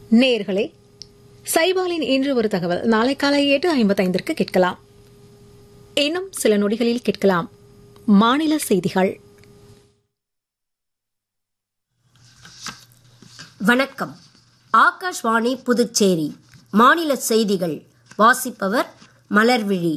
நேர்களே சைபாலின் இன்று ஒரு தகவல் நாளை காலை எட்டு ஐம்பத்தைந்திற்கு கேட்கலாம் இன்னும் சில நொடிகளில் கேட்கலாம் மாநில செய்திகள் வணக்கம் ஆகாஷ்வாணி புதுச்சேரி மாநில செய்திகள் வாசிப்பவர் மலர்விழி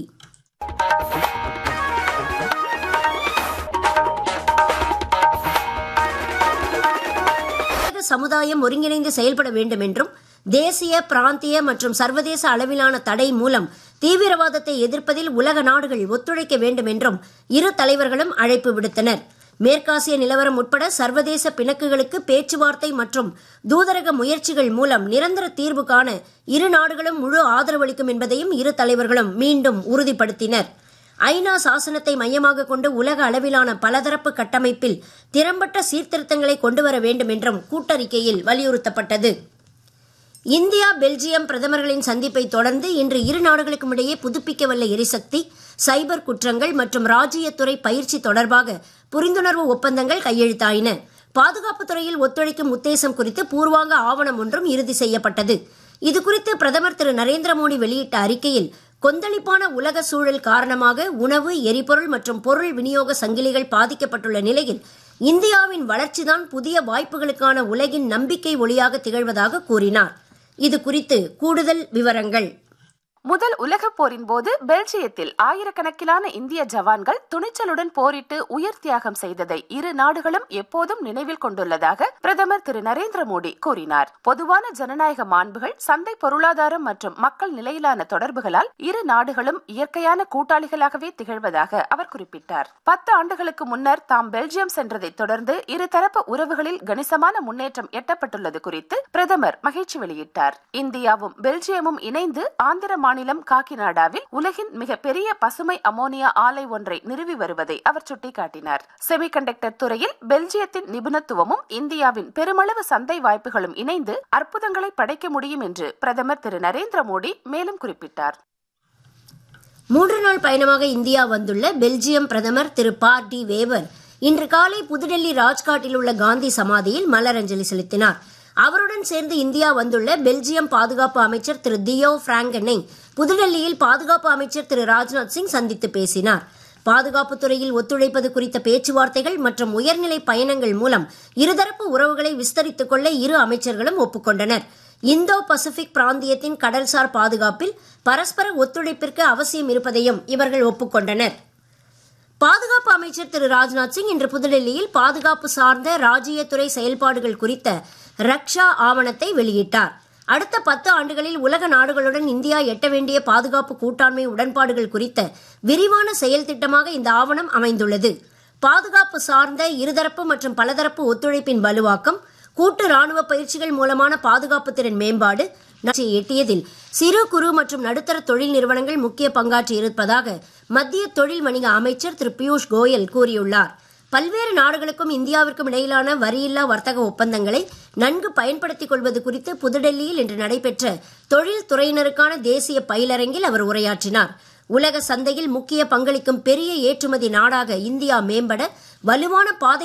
உலக சமுதாயம் ஒருங்கிணைந்து செயல்பட வேண்டும் என்றும் தேசிய பிராந்திய மற்றும் சர்வதேச அளவிலான தடை மூலம் தீவிரவாதத்தை எதிர்ப்பதில் உலக நாடுகள் ஒத்துழைக்க வேண்டும் என்றும் இரு தலைவர்களும் அழைப்பு விடுத்தனர் மேற்காசிய நிலவரம் உட்பட சர்வதேச பிணக்குகளுக்கு பேச்சுவார்த்தை மற்றும் தூதரக முயற்சிகள் மூலம் நிரந்தர தீர்வு காண இரு நாடுகளும் முழு ஆதரவளிக்கும் என்பதையும் இரு தலைவர்களும் மீண்டும் உறுதிப்படுத்தினர் ஐநா சாசனத்தை மையமாக கொண்டு உலக அளவிலான பலதரப்பு கட்டமைப்பில் திறம்பட்ட சீர்திருத்தங்களை கொண்டுவர வேண்டும் என்றும் கூட்டறிக்கையில் வலியுறுத்தப்பட்டது இந்தியா பெல்ஜியம் பிரதமர்களின் சந்திப்பை தொடர்ந்து இன்று இரு நாடுகளுக்கும் இடையே புதுப்பிக்கவல்ல எரிசக்தி சைபர் குற்றங்கள் மற்றும் ராஜ்யத்துறை பயிற்சி தொடர்பாக புரிந்துணர்வு ஒப்பந்தங்கள் கையெழுத்தாயின பாதுகாப்பு துறையில் ஒத்துழைக்கும் உத்தேசம் குறித்து பூர்வாங்க ஆவணம் ஒன்றும் இறுதி செய்யப்பட்டது இதுகுறித்து பிரதமர் திரு நரேந்திர மோடி வெளியிட்ட அறிக்கையில் கொந்தளிப்பான உலக சூழல் காரணமாக உணவு எரிபொருள் மற்றும் பொருள் விநியோக சங்கிலிகள் பாதிக்கப்பட்டுள்ள நிலையில் இந்தியாவின் வளர்ச்சிதான் புதிய வாய்ப்புகளுக்கான உலகின் நம்பிக்கை ஒளியாக திகழ்வதாக கூறினார் இது குறித்து கூடுதல் விவரங்கள் முதல் உலகப் போரின் போது பெல்ஜியத்தில் ஆயிரக்கணக்கிலான இந்திய ஜவான்கள் துணிச்சலுடன் போரிட்டு உயிர் தியாகம் செய்ததை இரு நாடுகளும் எப்போதும் நினைவில் கொண்டுள்ளதாக பிரதமர் திரு நரேந்திர மோடி கூறினார் பொதுவான ஜனநாயக மாண்புகள் சந்தை பொருளாதாரம் மற்றும் மக்கள் நிலையிலான தொடர்புகளால் இரு நாடுகளும் இயற்கையான கூட்டாளிகளாகவே திகழ்வதாக அவர் குறிப்பிட்டார் பத்து ஆண்டுகளுக்கு முன்னர் தாம் பெல்ஜியம் சென்றதைத் தொடர்ந்து இருதரப்பு உறவுகளில் கணிசமான முன்னேற்றம் எட்டப்பட்டுள்ளது குறித்து பிரதமர் மகிழ்ச்சி வெளியிட்டார் இந்தியாவும் பெல்ஜியமும் இணைந்து ஆந்திர மாநிலம் காக்கிநாடாவில் உலகின் மிகப்பெரிய பசுமை அமோனியா ஆலை ஒன்றை நிறுவி வருவதை அவர் சுட்டிக்காட்டினார் செமிகண்டக்டர் துறையில் பெல்ஜியத்தின் நிபுணத்துவமும் இந்தியாவின் பெருமளவு சந்தை வாய்ப்புகளும் இணைந்து அற்புதங்களை படைக்க முடியும் என்று பிரதமர் திரு நரேந்திர மோடி மேலும் குறிப்பிட்டார் மூன்று நாள் பயணமாக இந்தியா வந்துள்ள பெல்ஜியம் பிரதமர் திரு பார் டி வேவர் இன்று காலை புதுடெல்லி ராஜ்காட்டில் உள்ள காந்தி சமாதியில் மலரஞ்சலி செலுத்தினார் அவருடன் சேர்ந்து இந்தியா வந்துள்ள பெல்ஜியம் பாதுகாப்பு அமைச்சர் திரு தியோ பிராங்கனை புதுடெல்லியில் பாதுகாப்பு அமைச்சர் திரு ராஜ்நாத் சிங் சந்தித்து பேசினார் பாதுகாப்பு துறையில் ஒத்துழைப்பது குறித்த பேச்சுவார்த்தைகள் மற்றும் உயர்நிலை பயணங்கள் மூலம் இருதரப்பு உறவுகளை விஸ்தரித்துக் கொள்ள இரு அமைச்சர்களும் ஒப்புக்கொண்டனர் இந்தோ பசிபிக் பிராந்தியத்தின் கடல்சார் பாதுகாப்பில் பரஸ்பர ஒத்துழைப்பிற்கு அவசியம் இருப்பதையும் இவர்கள் ஒப்புக்கொண்டனர் பாதுகாப்பு அமைச்சர் திரு ராஜ்நாத் சிங் இன்று புதுடெல்லியில் பாதுகாப்பு சார்ந்த ராஜ்யத்துறை செயல்பாடுகள் குறித்த ரக்ஷா ஆவணத்தை வெளியிட்டார் அடுத்த பத்து ஆண்டுகளில் உலக நாடுகளுடன் இந்தியா எட்ட வேண்டிய பாதுகாப்பு கூட்டாண்மை உடன்பாடுகள் குறித்த விரிவான செயல் திட்டமாக இந்த ஆவணம் அமைந்துள்ளது பாதுகாப்பு சார்ந்த இருதரப்பு மற்றும் பலதரப்பு ஒத்துழைப்பின் வலுவாக்கம் கூட்டு ராணுவ பயிற்சிகள் மூலமான பாதுகாப்பு திறன் மேம்பாடு எட்டியதில் சிறு குறு மற்றும் நடுத்தர தொழில் நிறுவனங்கள் முக்கிய பங்காற்றி இருப்பதாக மத்திய தொழில் வணிக அமைச்சர் திரு பியூஷ் கோயல் கூறியுள்ளார் பல்வேறு நாடுகளுக்கும் இந்தியாவிற்கும் இடையிலான வரியில்லா வர்த்தக ஒப்பந்தங்களை நன்கு பயன்படுத்திக் கொள்வது குறித்து புதுடெல்லியில் இன்று நடைபெற்ற தொழில் துறையினருக்கான தேசிய பயிலரங்கில் அவர் உரையாற்றினார் உலக சந்தையில் முக்கிய பங்களிக்கும் பெரிய ஏற்றுமதி நாடாக இந்தியா மேம்பட வலுவான பாதை